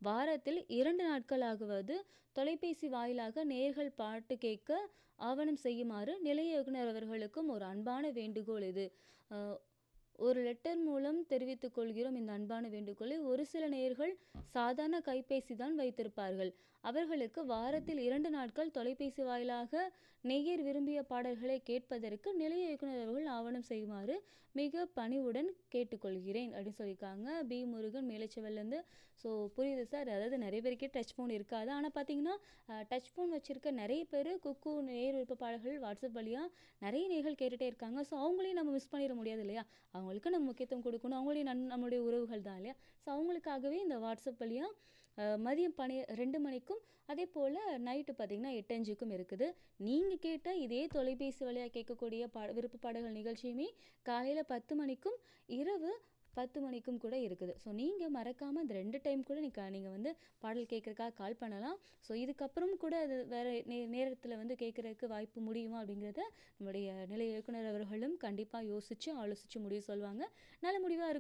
வாரத்தில் இரண்டு நாட்களாகவது தொலைபேசி வாயிலாக நேயர்கள் பாட்டு கேட்க ஆவணம் செய்யுமாறு நிலைய இயக்குனர் அவர்களுக்கும் ஒரு அன்பான வேண்டுகோள் இது அஹ், ஒரு லெட்டர் மூலம் தெரிவித்துக் கொள்கிறோம் இந்த அன்பான வேண்டுகோளை ஒரு சில நேயர்கள் சாதாரண கைபேசி தான் வைத்திருப்பார்கள் அவர்களுக்கு வாரத்தில் இரண்டு நாட்கள் தொலைபேசி வாயிலாக நேயர் விரும்பிய பாடல்களை கேட்பதற்கு நிலைய இயக்குனர் அவர்கள் ஆவணம் செய்யுமாறு மிக பணிவுடன் கேட்டுக்கொள்கிறேன் அப்படின்னு சொல்லியிருக்காங்க பி முருகன் மேலச்செவல்லேருந்து ஸோ புரியுது சார் அதாவது நிறைய பேருக்கே டச் ஃபோன் இருக்காது ஆனால் பார்த்தீங்கன்னா டச் ஃபோன் வச்சுருக்க நிறைய பேர் குக்கு நேர் விருப்ப பாடல்கள் வாட்ஸ்அப் வழியாக நிறைய நேர்கள் கேட்டுகிட்டே இருக்காங்க ஸோ அவங்களையும் நம்ம மிஸ் பண்ணிட முடியாது இல்லையா அவங்களுக்கு நம்ம முக்கியத்துவம் கொடுக்கணும் அவங்களையும் நன் நம்மளுடைய உறவுகள் தான் இல்லையா ஸோ அவங்களுக்காகவே இந்த வாட்ஸ்அப் வழியாக மதியம் பனி ரெண்டு மணிக்கும் அதே போல் நைட்டு பார்த்தீங்கன்னா எட்டஞ்சுக்கும் இருக்குது நீங்கள் கேட்ட இதே தொலைபேசி வழியாக கேட்கக்கூடிய பா விருப்ப பாடல்கள் நிகழ்ச்சியுமே காலையில் பத்து மணிக்கும் இரவு பத்து மணிக்கும் கூட இருக்குது ஸோ நீங்கள் மறக்காமல் இந்த ரெண்டு டைம் கூட நீங்கள் நீங்கள் வந்து பாடல் கேட்குறக்காக கால் பண்ணலாம் ஸோ இதுக்கப்புறம் கூட அது வேறு நே நேரத்தில் வந்து கேட்குறதுக்கு வாய்ப்பு முடியுமா அப்படிங்கிறத நம்முடைய நிலை இயக்குனர் அவர்களும் கண்டிப்பாக யோசித்து ஆலோசித்து முடிவு சொல்லுவாங்க நல்ல முடிவாக இருக்கும்